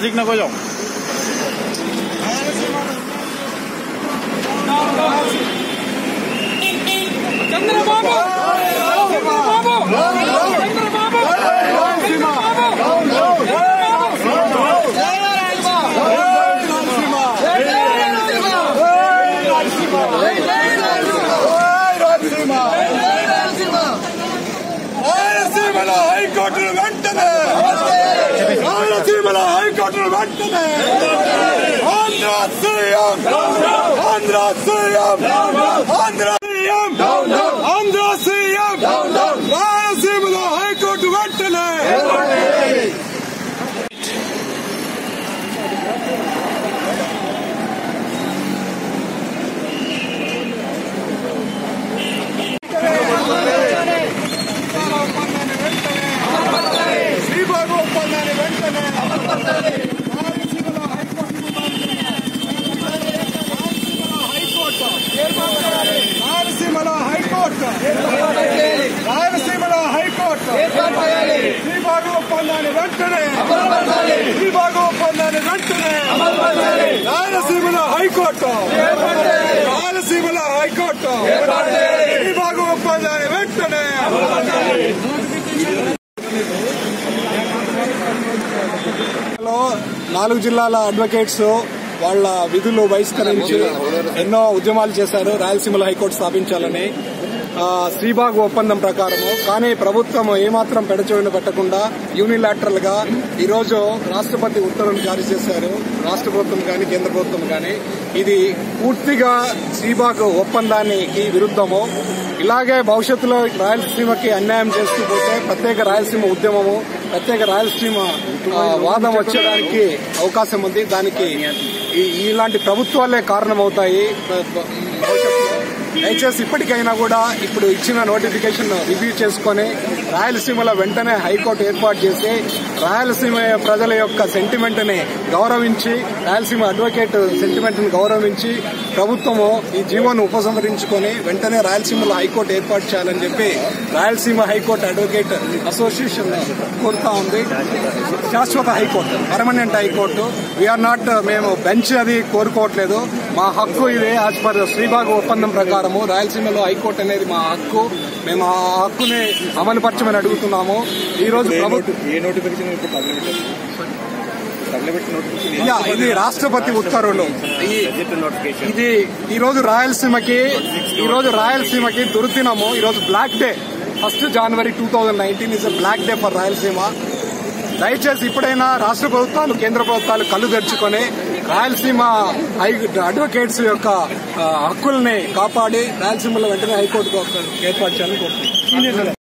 नजदीक ना हो जाओ చంద్రబాబు చంద్రబాబు చంద్రబాబు రాయలసీమలో హైకోర్టును వెంటనే రాయలసీమలో హైకోర్టును వెంటనే Andhra CM Andhra CM Andhra CM Andhra CM రాయలసీమలో హైకోర్టు వెంటనే శ్రీబాబు ఒప్పందాన్ని వెంటనే రాయలసీమలో హైకోర్టు రాయలసీమలో హైకోర్టు రాయలసీమలో హైకోర్టు శ్రీబాబు ఒప్పందాన్ని వెంటనే శ్రీబాబు ఒప్పందాన్ని వెంటనే రాయలసీమలో హైకోర్టు రాయలసీమలో హైకోర్టు శ్రీబాబు ఒప్పందాన్ని వెంటనే లో నాలుగు జిల్లాల అడ్వకేట్స్ వాళ్ళ విధులు బహిష్కరించి ఎన్నో ఉద్యమాలు చేశారు రాయలసీమలో హైకోర్టు స్థాపించాలని ఆ, శ్రీబాగ్ ఒప్పందం ప్రకారము కానీ ప్రభుత్వం ఏమాత్రం పెడచోయిన పెట్టకుండా యూనిలాటరల్ గా ఈ రోజు రాష్ట్రపతి ఉత్తర్వులు జారీ చేశారు రాష్ట్ర ప్రభుత్వం కానీ కేంద్ర ప్రభుత్వం కానీ ఇది పూర్తిగా శ్రీబాగ్ ఒప్పందానికి విరుద్ధము ఇలాగే భవిష్యత్తులో రాయలసీమకి అన్యాయం చేస్తూ పోతే ప్రత్యేక రాయలసీమ ఉద్యమము ప్రత్యేక రాయలసీమ ఆ, వాదం వచ్చేదానికి అవకాశం ఉంది దానికి ఈ- ఇలాంటి ప్రభుత్వాలే కారణమవుతాయి భ- భ- భవిష్యత్తులో దయచేసి ఇప్పటికైనా కూడా ఇప్పుడు ఇచ్చిన నోటిఫికేషన్ రివ్యూ చేసుకొని రాయలసీమలో వెంటనే హైకోర్టు ఏర్పాటు చేసి రాయలసీమ ప్రజల యొక్క సెంటిమెంట్ ని గౌరవించి రాయలసీమ అడ్వకేట్ సెంటిమెంట్ ని గౌరవించి ప్రభుత్వము ఈ జీవోను ఉపసంహరించుకొని వెంటనే రాయలసీమలో హైకోర్టు ఏర్పాటు చేయాలని చెప్పి రాయలసీమ హైకోర్టు అడ్వకేట్ అసోసియేషన్ కోరుతా ఉంది శాశ్వత high court permanent high court we are not మేము బెంచ్ అది కోరుకోవట్లేదు మా హక్కు ఇది యాజ్ పర్ శ్రీబాగ్ ఒప్పందం ప్రకారము రాయలసీమలో హైకోర్టు అనేది మా హక్కు మేము ఆ హక్కుని అమలుపరచమని అడుగుతున్నాము ఈ రోజు ప్రభుత్వం ఏ నోటిఫికేషన్ ఇప్పుడు తగలబెట్టారు తగలబెట్టిన నోటిఫికేషన్ యా, ఇది రాష్ట్రపతి ఉత్తర్వులు ఈ నోటిఫికేషన్ ఇది ఈ రోజు రాయలసీమకి ఈ రోజు రాయలసీమకి దుర్దినము ఈ రోజు black day first January two thousand nineteen is black day for Rayalaseema దయచేసి ఇప్పుడైనా రాష్ట్ర ప్రభుత్వాలు కేంద్ర ప్రభుత్వాలు కళ్ళు తెరుచుకొని రాయలసీమ హై అడ్వకేట్స్ యొక్క ఆ, హక్కుల్ని కాపాడి రాయలసీమలో వెంటనే హైకోర్టు ఏర్పాటు చేయాలని కోరుతున్నాను